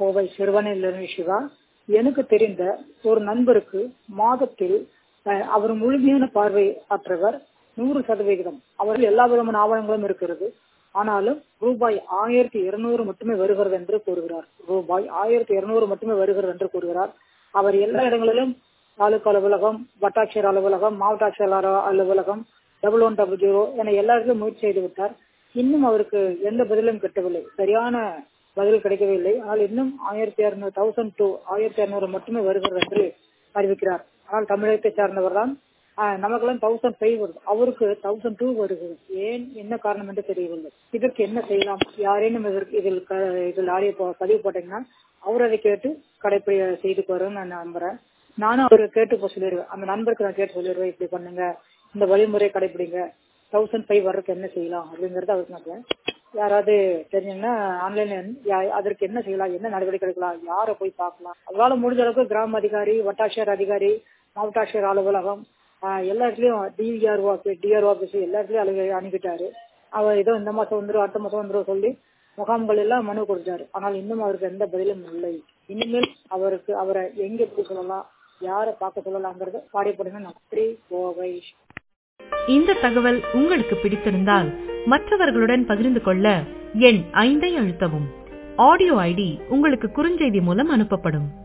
கோவை சிறுவனிலிருந்து சிவா எனக்கு தெரிந்த ஒரு நண்பருக்கு மாதத்தில் அஹ், அவர் முழுமையான பார்வை ஆற்றவர் நூறு சதவிகிதம் அவர்கள் எல்லா விதமான ஆவணங்களும் இருக்கிறது ஆனாலும் ரூபாய் ஆயிரத்தி இருநூறு மட்டுமே வருகிறது என்று கூறுகிறார் ரூபாய் ஆயிரத்தி இருநூறு மட்டுமே வருகிறது என்று கூறுகிறார் அவர் எல்லா இடங்களிலும் தாலுகா அலுவலகம் வட்டாட்சியர் அலுவலகம் மாவட்ட ஆட்சியர் அலுவ- அலுவலகம் டபுள் ஒன் டபுள் ஜீரோ என எல்லா இடத்திலும் முயற்சி செய்து விட்டார் இன்னும் அவருக்கு எந்த பதிலும் கிட்டவில்லை சரியான பதில் கிடைக்கவில்லை ஆனால் இன்னும் ஆயிரத்தி இருநூறு தௌசண்ட் டூ ஆயிரத்தி இருநூறு மட்டுமே வருகிறது என்று அறிவிக்கிறார் ஆனால் தமிழகத்தை சார்ந்தவர் தான் நமக்கெல்லாம் தௌசண்ட் ஃபைவ் வருது அவருக்கு தௌசண்ட் டூ வருகிறது ஏன் என்ன காரணம் என்று தெரியவில்லை இதற்கு என்ன செய்யலாம் யாரேனும் இதற்கு இதில் க- இதில் ஆடியோ ப- பதிவு போட்டீங்கன்னா அவர் அதை கேட்டு கடைப்பிடி செய்து போறேன்னு நான் நம்புறேன் நானும் அவருக்கு கேட்டு போய் சொல்லிடுவேன் அந்த நண்பருக்கு நான் கேட்டு சொல்லிடுவேன் இப்படி பண்ணுங்க இந்த வழிமுறை கடைப்பிடிங்க தௌசண்ட் ஃபைவ் வர்றதுக்கு என்ன செய்யலாம் அப்படிங்கறது அவருக்கு நான் யாராவது தெரிஞ்சீங்கன்னா ஆன்லைன்ல அதற்கு என்ன செய்யலாம் என்ன நடவடிக்கை எடுக்கலாம் யாரை போய் பார்க்கலாம் அதனால முடிஞ்ச அளவுக்கு கிராம அதிகாரி வட்டாட்சியர் அதிகாரி மாவட்ட ஆட்சியர் அலுவலகம் ஆஹ் எல்லா இடத்துலயும் டிஆர்ஓ ஆஃபீஸ் டிஆர்ஓ ஆஃபீஸ் எல்லா இடத்துலயும் அலுவலக அனுப்பிட்டாரு அவர் ஏதோ இந்த மாசம் வந்துரும் அடுத்த மாசம் வந்துரும் சொல்லி முகாம்கள் எல்லாம் மனு கொடுத்தாரு ஆனால் இன்னும் அவருக்கு எந்த பதிலும் இல்லை இனிமேல் அவருக்கு அவரை எங்க போய் சொல்லலாம் யாரை பார்க்க சொல்லலாங்கிறத பாடிப்படுங்க நன்றி கோவை இந்த தகவல் உங்களுக்கு பிடித்திருந்தால் மற்றவர்களுடன் பகிர்ந்து கொள்ள எண் ஐந்தை அழுத்தவும் ஆடியோ ஐடி உங்களுக்கு குறுஞ்செய்தி மூலம் அனுப்பப்படும்